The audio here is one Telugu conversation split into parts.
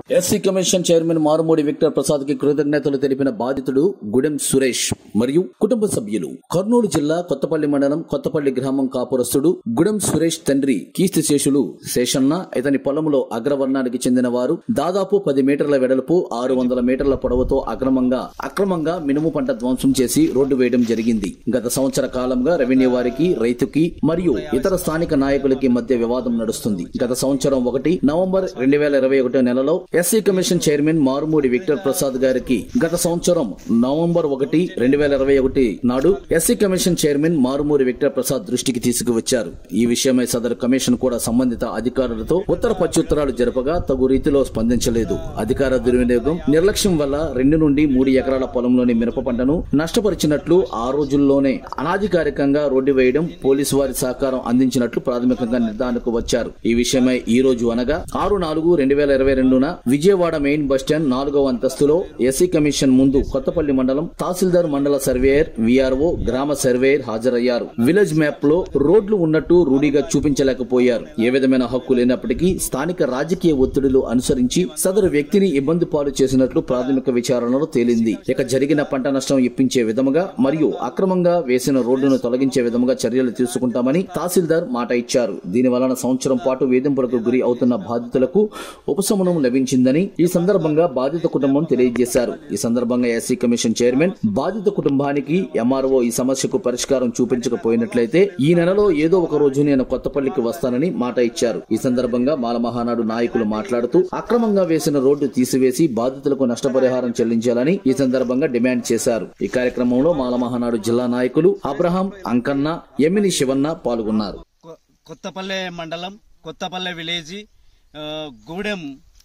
SC commission chairman Marumudi Victor Prasad కి కృతజ్ఞతలు తెలిపిన బాధితుడు గుడెం సురేష్ మరియు కుటుంబ సభ్యులు కర్నూలు జిల్లా కొత్తపల్లి మండలం కొత్తపల్లి గ్రామం కాపురస్తుడు గుడెం సురేష్ తండ్రి కీర్తి శేషులు శేషన్న ఇతని పొలంలో అగ్రవర్ణానికి చెందిన వారు దాదాపు పది మీటర్ల వెడల్పు ఆరు వందల మీటర్ల పొడవుతో అక్రమంగా అక్రమంగా మినుము పంట ధ్వంసం చేసి రోడ్డు వేయడం జరిగింది గత సంవత్సర కాలంగా రెవెన్యూ వారికి రైతుకి మరియు ఇతర స్థానిక నాయకులకి మధ్య వివాదం నడుస్తుంది గత సంవత్సరం ఒకటి నవంబర్ రెండు వేల ఇరవై ఒకటో నెలలో SC commission chairman Marumudi Victor Prasad గారికి గత సంవత్సరం నవంబర్ ఒకటి రెండు వేల ఇరవై ఒకటి నాడు SC commission chairman Marumuri Victor Prasad దృష్టికి తీసుకువచ్చారు ఈ విషయమై సదరు కమిషన్ కూడా సంబంధిత అధికారులతో ఉత్తర ప్రత్యుత్తరాలు జరపగా తగు రీతిలో స్పందించలేదు అధికార దుర్వినియోగం నిర్లక్ష్యం వల్ల రెండు నుండి మూడు ఎకరాల పొలంలోని మిరప పంటను నష్టపరిచినట్లు ఆ రోజుల్లోనే అనాధికారికంగా రోడ్డు వేయడం పోలీసు వారి సహకారం అందించినట్లు ప్రాథమికంగా నిర్ధారణకు వచ్చారు ఈ విషయమై ఈ రోజు అనగా ఆరు నాలుగు రెండు వేల ఇరవై రెండున విజయవాడ మెయిన్ బస్టాండ్ నాలుగవ అంతస్తులో ఎస్సీ కమిషన్ ముందు కొత్తపల్లి మండలం తహసీల్దార్ మండల సర్వేయర్ విఆర్ఓ గ్రామ సర్వేయర్ హాజరయ్యారు విలేజ్ మ్యాప్ లో రోడ్లు ఉన్నట్టు రూఢిగా చూపించలేకపోయారు ఏ విధమైన హక్కు లేనప్పటికీ స్థానిక రాజకీయ ఒత్తిడులు అనుసరించి సదరు వ్యక్తిని ఇబ్బంది పాలు చేసినట్లు ప్రాథమిక విచారణలో తేలింది ఇక జరిగిన పంట నష్టం ఇప్పించే విధముగా మరియు అక్రమంగా వేసిన రోడ్డును తొలగించే విధముగా చర్యలు తీసుకుంటామని తహసీల్దార్ మాట ఇచ్చారు దీని వలన సంవత్సరం పాటు వేధింపులకు గురి అవుతున్న బాధితులకు ఉపశమనం లభించిందని ఈ సందర్భంగా బాధిత కుటుంబం తెలియజేశారు ఈ సందర్భంగా ఎస్సీ కమిషన్ చైర్మన్ బాధిత కుటుంబానికి ఎంఆర్ఓ ఈ సమస్యకు పరిష్కారం చూపించకపోయినట్లయితే ఈ నెలలో ఏదో ఒక రోజు నేను కొత్తపల్లికి వస్తానని మాట ఇచ్చారు ఈ సందర్భంగా మాల మహానాడు నాయకులు మాట్లాడుతూ అక్రమంగా వేసిన రోడ్డు తీసివేసి బాధితులకు నష్టపరిహారం చెల్లించాలని ఈ సందర్భంగా డిమాండ్ చేశారు ఈ కార్యక్రమంలో మాల మహానాడు జిల్లా నాయకులు అబ్రహాం అంకన్న ఎమ్మిని శివన్న పాల్గొన్నారు కొ- కొత్తపల్లె మండలం కొత్తపల్లె విలేజ్ ఆ, గూడెం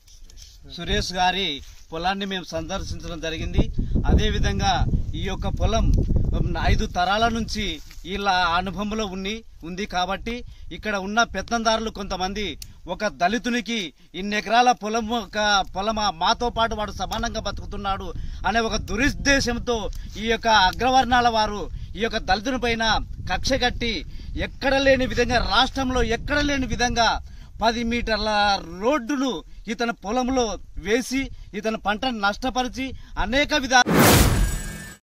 సురేష్ గారి పొలాన్ని మేము సందర్శించడం జరిగింది అదేవిధంగా ఈ యొక్క పొలం ఉమ్, ఐదు తరాల నుంచి వీళ్ళ అనుభవంలో ఉన్ని ఉంది కాబట్టి ఇక్కడ ఉన్న పెత్తందారులు కొంతమంది ఒక దళితునికి ఇన్ని ఎకరాల పొలం ఒక పొలం మాతో పాటు వాడు సమానంగా బతుకుతున్నాడు అనే ఒక దురుద్దేశంతో ఈ యొక్క అగ్రవర్ణాల వారు ఈ యొక్క దళితుని పైన కక్ష కట్టి ఎక్కడ లేని విధంగా రాష్ట్రంలో ఎక్కడ లేని విధంగా పది మీటర్ల రోడ్డును ఇతని పొలంలో వేసి ఇతని పంటను నష్టపరిచి అనేక విధాలు